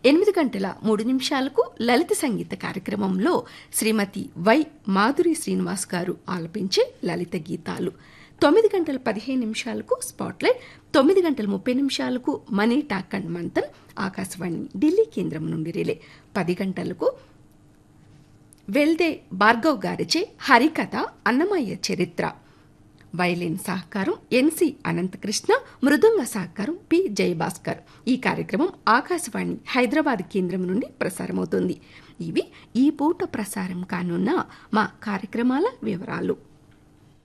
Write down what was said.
ఎనిమిది గంటల మూడు నిమిషాలకు లలిత సంగీత కార్యక్రమంలో శ్రీమతి వై మాధురి శ్రీనివాస్ గారు ఆలపించే లలిత గీతాలు తొమ్మిది గంటల పదిహేను నిమిషాలకు స్పాట్లైట్ తొమ్మిది గంటల ముప్పై నిమిషాలకు money talk and Manthan Akashvani Delhi కేంద్రం నుండి రిలే పది గంటలకు వెల్దే భార్గవ్ గారిచే హరికథ అన్నమయ్య చరిత్ర వైలిన్ సహకారం ఎన్సి అనంతకృష్ణ మృదంగ సహకారం పి జయభాస్కర్ ఈ కార్యక్రమం ఆకాశవాణి హైదరాబాద్ కేంద్రం నుండి ప్రసారమవుతుంది ఇవి ఈ పూట ప్రసారం కానున్న మా కార్యక్రమాల వివరాలు